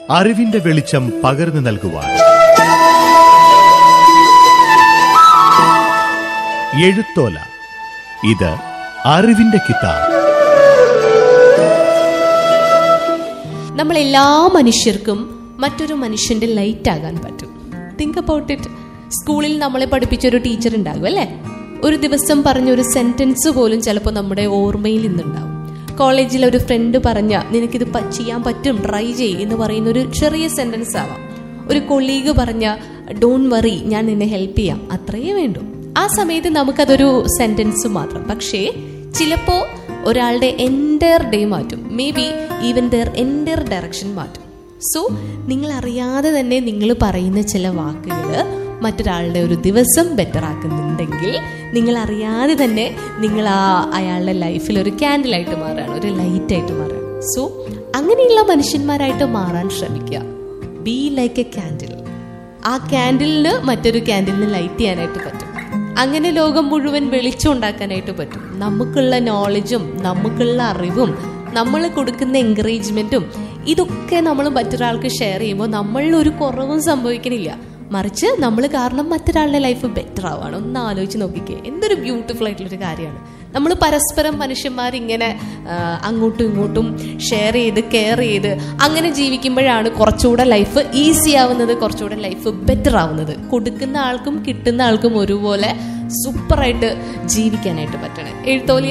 അറിവിന്റെ വെളിച്ചം പകർന്നു നൽകുവാൻ എഴുത്തോല ഇത് അറിവിന്റെ കിതാബ് നമ്മൾ എല്ലാ മനുഷ്യർക്കും മറ്റൊരു മനുഷ്യന്റെ ലൈറ്റ് ആകാൻ പറ്റും തിങ്ക് അബൌട്ട് ഇറ്റ് സ്കൂളിൽ നമ്മളെ പഠിപ്പിച്ച ഒരു ടീച്ചർ ഉണ്ടാകും അല്ലേ ഒരു ദിവസം പറഞ്ഞ ഒരു സെന്റൻസ് പോലും ചിലപ്പോൾ നമ്മുടെ ഓർമ്മയിൽ നിന്നുണ്ടാവും കോളേജിൽ ഒരു ഫ്രണ്ട് പറഞ്ഞ നിനക്കിത് പ- ചെയ്യാൻ പറ്റും ട്രൈ ചെയ് എന്ന് പറയുന്ന ഒരു ചെറിയ സെന്റൻസ് ആവാം ഒരു കൊളീഗ് പറഞ്ഞ ഡോൺ വറി ഞാൻ നിന്നെ ഹെൽപ്പ് ചെയ്യാം അത്രയേ വേണ്ടൂ ആ സമയത്ത് നമുക്കതൊരു സെന്റൻസ് മാത്രം പക്ഷേ ചിലപ്പോ ഒരാളുടെ എൻറ്റയർ ഡേ മാറ്റും maybe even their entire direction മാറ്റും സോ നിങ്ങൾ അറിയാതെ തന്നെ നിങ്ങൾ പറയുന്ന ചില വാക്കുകൾ മറ്റൊരാളുടെ ഒരു ദിവസം ബെറ്റർ ആക്കുന്നുണ്ടെങ്കിൽ നിങ്ങൾ അറിയാതെ തന്നെ നിങ്ങൾ ആ അയാളുടെ ലൈഫിൽ ഒരു ക്യാൻഡിലായിട്ട് മാറുകയാണ് ഒരു ലൈറ്റ് ആയിട്ട് മാറുകയാണ് സോ അങ്ങനെയുള്ള മനുഷ്യന്മാരായിട്ട് മാറാൻ ശ്രമിക്കുക ബി ലൈക്ക് എ ക്യാൻഡിൽ ആ ക്യാൻഡിലിന് മറ്റൊരു ക്യാൻഡിലിന് ലൈറ്റ് ചെയ്യാനായിട്ട് പറ്റും അങ്ങനെ ലോകം മുഴുവൻ വെളിച്ചം ഉണ്ടാക്കാനായിട്ട് പറ്റും നമുക്കുള്ള നോളജും നമുക്കുള്ള അറിവും നമ്മൾ കൊടുക്കുന്ന എൻകറേജ്മെന്റും ഇതൊക്കെ നമ്മൾ മറ്റൊരാൾക്ക് ഷെയർ ചെയ്യുമ്പോൾ നമ്മളിൽ ഒരു കുറവും സംഭവിക്കണില്ല മറിച്ച് നമ്മൾ കാരണം മറ്റൊരാളുടെ ലൈഫ് ബെറ്റർ ആവാണ് ഒന്ന് ആലോചിച്ച് നോക്കിക്കേ എന്തൊരു ബ്യൂട്ടിഫുൾ ആയിട്ടുള്ളൊരു കാര്യമാണ് നമ്മൾ പരസ്പരം മനുഷ്യന്മാർ ഇങ്ങനെ ആ, അങ്ങോട്ടും ഇങ്ങോട്ടും ഷെയർ ചെയ്ത് കെയർ ചെയ്ത് അങ്ങനെ ജീവിക്കുമ്പോഴാണ് കുറച്ചുകൂടെ ലൈഫ് ഈസി ആവുന്നത് കുറച്ചുകൂടെ ലൈഫ് ബെറ്റർ ആവുന്നത് കൊടുക്കുന്ന ആൾക്കും കിട്ടുന്ന ആൾക്കും ഒരുപോലെ സൂപ്പറായിട്ട് ജീവിക്കാനായിട്ട് പറ്റണേ എഴുത്തോലി